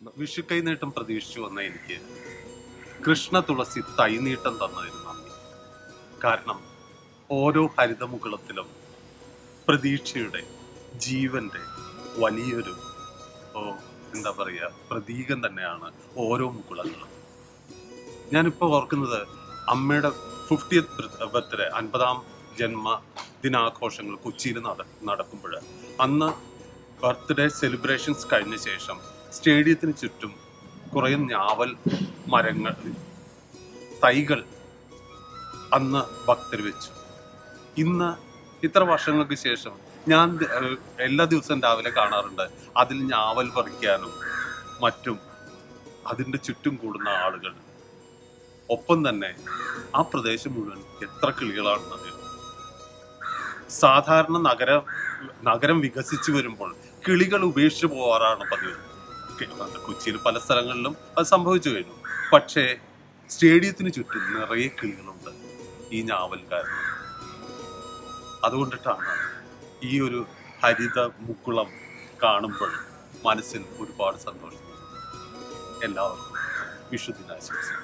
വിഷുക്കൈ നീട്ടം പ്രതീക്ഷിച്ചു വന്ന എനിക്ക് കൃഷ്ണ തുളസി തൈനീട്ടം തന്നതിന് നന്ദി കാരണം ഓരോ ഹരിതമുകുളത്തിലും പ്രതീക്ഷയുടെ ജീവന്റെ വലിയൊരു ഓ എന്താ പറയുക പ്രതീകം തന്നെയാണ് ഓരോ മുകുളങ്ങളും ഞാനിപ്പോൾ ഓർക്കുന്നത് അമ്മയുടെ ഫിഫ്റ്റിയത്ത് ബർത്ത്ഡേ അൻപതാം ജന്മ ദിനാഘോഷങ്ങൾ കൊച്ചിയിൽ നട നടക്കുമ്പോൾ അന്ന് ബർത്ത്ഡേ സെലിബ്രേഷൻസ് കഴിഞ്ഞ ശേഷം സ്റ്റേഡിയത്തിന് ചുറ്റും കുറേ ഞാവൽ മരങ്ങൾ തൈകൾ അന്ന് ഭക്തർ വെച്ചു ഇന്ന് ഇത്ര വർഷങ്ങൾക്ക് ശേഷം ഞാൻ ഏഹ്, എല്ലാ ദിവസവും രാവിലെ കാണാറുണ്ട് അതിൽ ഞാവൽ പറിക്കാനും മറ്റും അതിൻ്റെ ചുറ്റും കൂടുന്ന ആളുകൾ ഒപ്പം തന്നെ ആ പ്രദേശം മുഴുവൻ എത്ര കിളികളാണെന്നറിയാം സാധാരണ നഗരം നഗരം വികസിച്ചു വരുമ്പോൾ കിളികൾ ഉപേക്ഷിച്ചു പോകാറാണ് പതിവ് കെ- അത് കൊച്ചിയിൽ പല സ്ഥലങ്ങളിലും അത് സംഭവിച്ചു കഴിഞ്ഞു പക്ഷേ സ്റ്റേഡിയത്തിന് ചുറ്റും നിറയെ കിളികളുണ്ട് ഈ ഞാവൽക്കാരൻ അതുകൊണ്ടിട്ടാണ് ഈ ഒരു ഹരിത മുക്കുളം കാണുമ്പോൾ മനസ്സിൽ ഒരുപാട് സന്തോഷം തോന്നുന്നത്. എല്ലാവർക്കും വിഷുദിനാശംസകൾ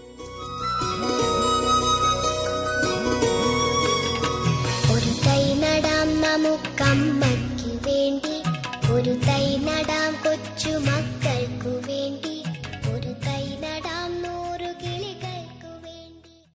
ഒരു തൈ നടാം നമുക്കമ്മയ്ക്ക് വേണ്ടി ഒരു തൈ നടാം കൊച്ചു മക്കൾക്കു വേണ്ടി